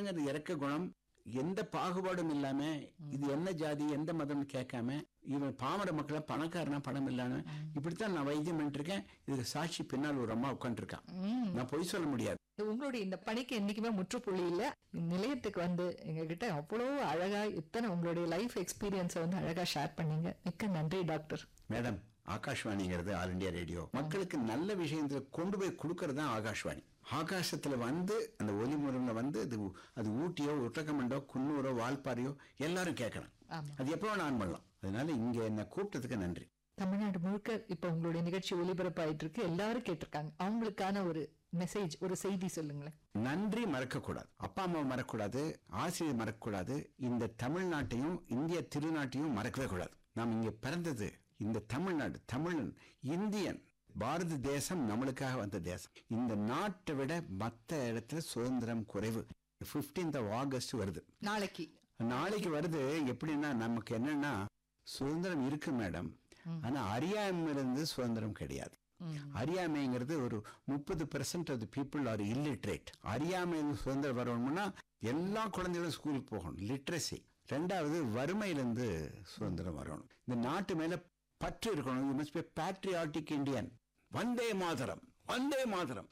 தமிழங்கிறது இறக்க குணம் எந்த பாகுபாடும் இல்லாம இது என்ன ஜாதி எந்த மதம்னு கேட்காம இவன் பாமர மக்களை பணக்காரனா பணம் இல்லாம இப்படித்தான் நான் வைத்தியம் பண்ணிட்டு இருக்கேன் இதுக்கு சாட்சி பின்னால் ஒரு அம்மா உட்காந்துருக்கான் நான் பொய் சொல்ல முடியாது உங்களுடைய இந்த பணிக்கு என்னைக்குமே முற்றுப்புள்ளி இல்ல நிலையத்துக்கு வந்து எங்ககிட்ட அவ்வளோ அழகா இத்தனை உங்களுடைய லைஃப் எக்ஸ்பீரியன்ஸை வந்து அழகா ஷேர் பண்ணீங்க மிக்க நன்றி டாக்டர் மேடம் ஆகாஷ்வாணிங்கிறது ஆல் இந்தியா ரேடியோ மக்களுக்கு நல்ல விஷயத்துல கொண்டு போய் கொடுக்கறது தான் ஆகாஷ்வாணி ஆகாசத்துல வந்து அந்த ஒலி முறையில வந்து அது அது ஊட்டியோ உத்தகமண்டோ குன்னூரோ வால்பாறையோ எல்லாரும் கேட்கணும் ஆமா. அது எப்போ நான் பண்ணலாம் அதனால இங்க என்ன கூப்பிட்டதுக்கு நன்றி தமிழ்நாடு முழுக்க இப்ப உங்களுடைய நிகழ்ச்சி ஒளிபரப்பாயிட்டு இருக்கு எல்லாரும் கேட்டிருக்காங்க அவங்களுக்கான ஒரு மெசேஜ் ஒரு செய்தி சொல்லுங்களேன் நன்றி மறக்கக்கூடாது அப்பா அம்மா மறக்கக்கூடாது ஆசிரியர் மறக்கக்கூடாது இந்த தமிழ்நாட்டையும் இந்திய திருநாட்டையும் மறக்கவே கூடாது நாம் இங்க பிறந்தது இந்த தமிழ்நாடு தமிழன் இந்தியன் பாரத தேசம் நம்மளுக்காக வந்த தேசம் இந்த நாட்டை விட மத்த இடத்துல சுதந்திரம் குறைவு 15th ஆஃப் ஆகஸ்ட் வருது நாளைக்கு நாளைக்கு வருது எப்படின்னா நமக்கு என்னன்னா சுதந்திரம் இருக்கு மேடம் ஆனா அறியாமையிலிருந்து சுதந்திரம் கிடையாது அறியாமைங்கிறது ஒரு முப்பது percent of the people are illiterate அறியாமையிலிருந்து சுதந்திரம் வரணும்னா எல்லா குழந்தைகளும் ஸ்கூலுக்கு போகணும் லிட்ரஸி ரெண்டாவது வறுமையிலிருந்து சுதந்திரம் வரணும் இந்த நாட்டு மேல பற்று இருக்கணும் you must be patriotic Indian Vande Mataram Vande Mataram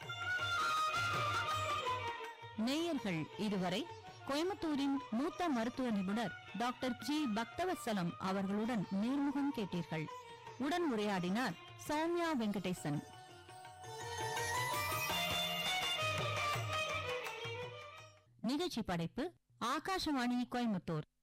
நேயர்கள் இதுவரை கோயம்புத்தூரின் மூத்த மருத்துவ நிபுணர் டாக்டர் ஜி பக்தவத்சலம் அவர்களுடன் நேர்முகம் கேட்டீர்கள் உடன் உரையாடினார் சௌமியா வெங்கடேசன் நிகழ்ச்சி படைப்பு ஆகாஷவாணி கோயம்புத்தூர்